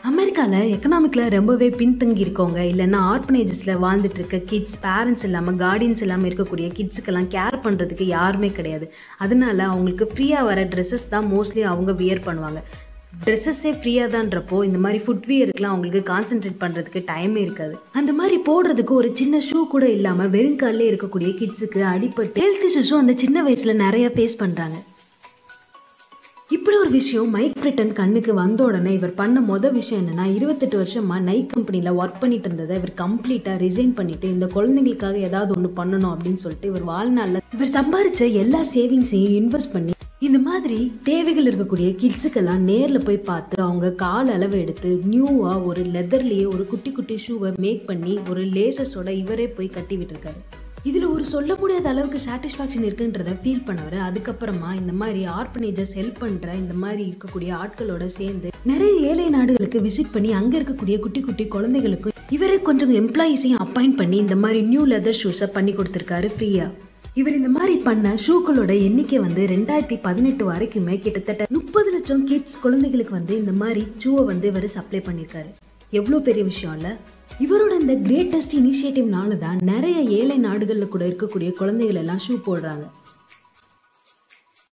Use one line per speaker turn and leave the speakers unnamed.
அமெரிக்காவில் எக்கனாமிக்கில் ரொம்பவே பின்தங்கி இருக்கவங்க இல்லைன்னா ஆர்பனேஜஸில் வாழ்ந்துட்டு இருக்க கிட்ஸ் பேரண்ட்ஸ் இல்லாமல் கார்டியன்ஸ் இல்லாமல் இருக்கக்கூடிய கிட்ஸுக்கெல்லாம் கேர் பண்ணுறதுக்கு யாருமே கிடையாது அதனால அவங்களுக்கு ஃப்ரீயாக வர ட்ரெஸ்ஸஸ் தான் மோஸ்ட்லி அவங்க வியர் பண்ணுவாங்க ட்ரெஸ்ஸஸே ஃப்ரீயாக தான்றப்போ இந்த மாதிரி ஃபுட்வியருக்குலாம் அவங்களுக்கு கான்சென்ட்ரேட் பண்ணுறதுக்கு டைமே இருக்காது அந்த மாதிரி போடுறதுக்கு ஒரு சின்ன ஷூ கூட இல்லாமல் வெறுங்காலில் இருக்கக்கூடிய கிட்ஸுக்கு அடிப்பட்டு ஹெல்த் இஷ்யூஸும் அந்த சின்ன வயசில் நிறைய ஃபேஸ் பண்ணுறாங்க இப்படி ஒரு விஷயம் மைக் பிரிட்டன் கண்ணுக்கு வந்த உடனே இவர் பண்ண மொத விஷயம் என்னன்னா இருபத்தெட்டு வருஷமா நைக் கம்பெனில ஒர்க் பண்ணிட்டு இருந்ததை இவர் கம்ப்ளீட்டா ரிசைன் பண்ணிட்டு இந்த குழந்தைங்களுக்காக ஏதாவது ஒன்று பண்ணணும் அப்படின்னு சொல்லிட்டு இவர் வாழ்நாள்ல இவர் சம்பாரிச்ச எல்லா சேவிங்ஸையும் இன்வெஸ்ட் பண்ணி இந்த மாதிரி தேவைகள் இருக்கக்கூடிய கிட்ஸுக்கெல்லாம் நேரில் போய் பார்த்து அவங்க கால் அளவு எடுத்து நியூவாக ஒரு லெதர்லேயே ஒரு குட்டி குட்டி ஷூவை மேக் பண்ணி ஒரு லேசஸோட இவரே போய் கட்டி விட்டுருக்காரு இதில் ஒரு சொல்ல முடியாத அளவுக்கு சாட்டிஸ்ஃபேக்ஷன் இருக்குன்றத ஃபீல் பண்ணவர் அதுக்கப்புறமா இந்த மாதிரி ஆர்பனேஜஸ் ஹெல்ப் பண்ணுற இந்த மாதிரி இருக்கக்கூடிய ஆட்களோட சேர்ந்து நிறைய ஏழை நாடுகளுக்கு விசிட் பண்ணி அங்கே இருக்கக்கூடிய குட்டி குட்டி குழந்தைகளுக்கு இவரே கொஞ்சம் எம்ப்ளாயீஸையும் அப்பாயிண்ட் பண்ணி இந்த மாதிரி நியூ லெதர் ஷூஸை பண்ணி கொடுத்துருக்காரு ஃப்ரீயாக இவர் இந்த மாதிரி பண்ண ஷூக்களோட எண்ணிக்கை வந்து ரெண்டாயிரத்தி பதினெட்டு வரைக்குமே கிட்டத்தட்ட முப்பது லட்சம் கிட்ஸ் குழந்தைகளுக்கு வந்து இந்த மாதிரி ஷூவை வந்து இவர் சப்ளை பண்ணியிருக்காரு எவ்வளோ பெரிய விஷயம் இல்லை இவரோட இந்த கிரேட்டஸ்ட் இனிஷியேட்டிவ்னால தான் நிறைய ஏழை நாடுகளில் கூட இருக்கக்கூடிய குழந்தைகள் எல்லாம் ஷூ போடுறாங்க